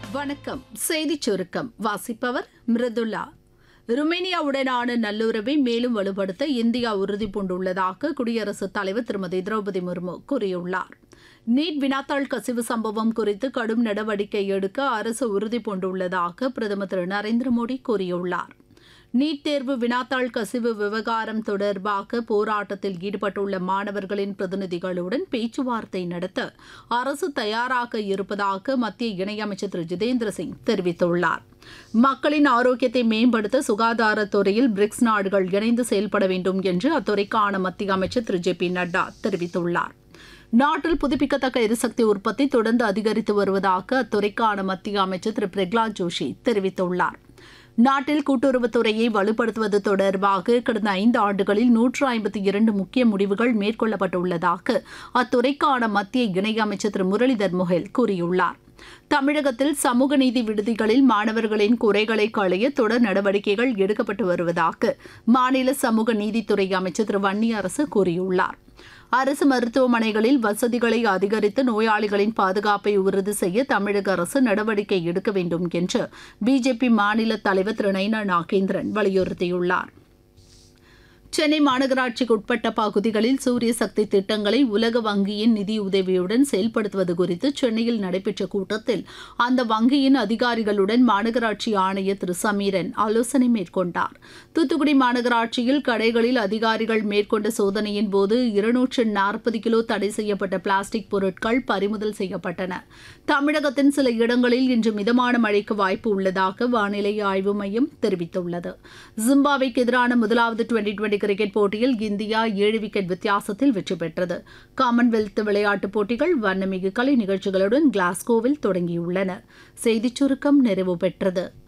வணக்கம் செய்திச் சுருக்கம் வாசிப்பவர் மிருதுல்லா ருமேனியாவுடனான நல்லுறவை மேலும் வலுப்படுத்த இந்தியா உறுதி பூண்டுள்ளதாக குடியரசுத் தலைவர் திருமதி திரௌபதி முர்மு கூறியுள்ளார் நீட் வினாத்தாள் கசிவு சம்பவம் குறித்து கடும் நடவடிக்கை எடுக்க அரசு உறுதி பூண்டுள்ளதாக பிரதமர் திரு நரேந்திர மோடி கூறியுள்ளார் நீட் தேர்வு வினாத்தாள் கசிவு விவகாரம் தொடர்பாக போராட்டத்தில் ஈடுபட்டுள்ள மாணவர்களின் பிரதிநிதிகளுடன் பேச்சுவார்த்தை நடத்த அரசு தயாராக இருப்பதாக மத்திய இணையமைச்சர் திரு ஜிதேந்திர சிங் தெரிவித்துள்ளார் மக்களின் ஆரோக்கியத்தை மேம்படுத்த சுகாதாரத்துறையில் பிரிக்ஸ் நாடுகள் இணைந்து செயல்பட வேண்டும் என்று அத்துறைக்கான மத்திய அமைச்சர் திரு ஜே பி நட்டா தெரிவித்துள்ளார் நாட்டில் புதுப்பிக்கத்தக்க எரிசக்தி உற்பத்தி தொடர்ந்து அதிகரித்து வருவதாக அத்துறைக்கான மத்திய அமைச்சர் திரு பிரகலாத் ஜோஷி தெரிவித்துள்ளார் நாட்டில் கூட்டுறவுத்துறையை வலுப்படுத்துவது தொடர்பாக கடந்த ஐந்து ஆண்டுகளில் நூற்று ஐம்பத்தி இரண்டு முக்கிய முடிவுகள் மேற்கொள்ளப்பட்டுள்ளதாக அத்துறைக்கான மத்திய இணையமைச்சர் திரு முரளிதர் மொஹெல் கூறியுள்ளார் தமிழகத்தில் சமூக நீதி விடுதிகளில் மாணவர்களின் குறைகளை களைய தொடர் நடவடிக்கைகள் எடுக்கப்பட்டு வருவதாக மாநில சமூக நீதித்துறை அமைச்சர் திரு வன்னியரசு கூறியுள்ளார் அரசு மருத்துவமனைகளில் வசதிகளை அதிகரித்து நோயாளிகளின் பாதுகாப்பை உறுதி செய்ய தமிழக அரசு நடவடிக்கை எடுக்க வேண்டும் என்று பிஜேபி மாநில தலைவர் திரு நைனா நாகேந்திரன் வலியுறுத்தியுள்ளார் சென்னை மாநகராட்சிக்கு உட்பட்ட பகுதிகளில் சூரிய சக்தி திட்டங்களை உலக வங்கியின் நிதியுதவியுடன் செயல்படுத்துவது குறித்து சென்னையில் நடைபெற்ற கூட்டத்தில் அந்த வங்கியின் அதிகாரிகளுடன் மாநகராட்சி ஆணையர் திரு சமீரன் ஆலோசனை மேற்கொண்டார் தூத்துக்குடி மாநகராட்சியில் கடைகளில் அதிகாரிகள் மேற்கொண்ட சோதனையின் போது இருநூற்று நாற்பது கிலோ தடை செய்யப்பட்ட பிளாஸ்டிக் பொருட்கள் பறிமுதல் செய்யப்பட்டன தமிழகத்தின் சில இடங்களில் இன்று மிதமான மழைக்கு வாய்ப்பு உள்ளதாக வானிலை ஆய்வு மையம் தெரிவித்துள்ளது ஜிம்பாப்வேக்கு எதிரான முதலாவது டுவெண்டி டுவெண்டி கிரிக்கெட் போட்டியில் இந்தியா ஏழு விக்கெட் வித்தியாசத்தில் வெற்றி பெற்றது காமன்வெல்த் விளையாட்டுப் போட்டிகள் வண்ணமிகு கலை நிகழ்ச்சிகளுடன் கிளாஸ்கோவில் தொடங்கியுள்ளன செய்திச் சுருக்கம் நிறைவு பெற்றது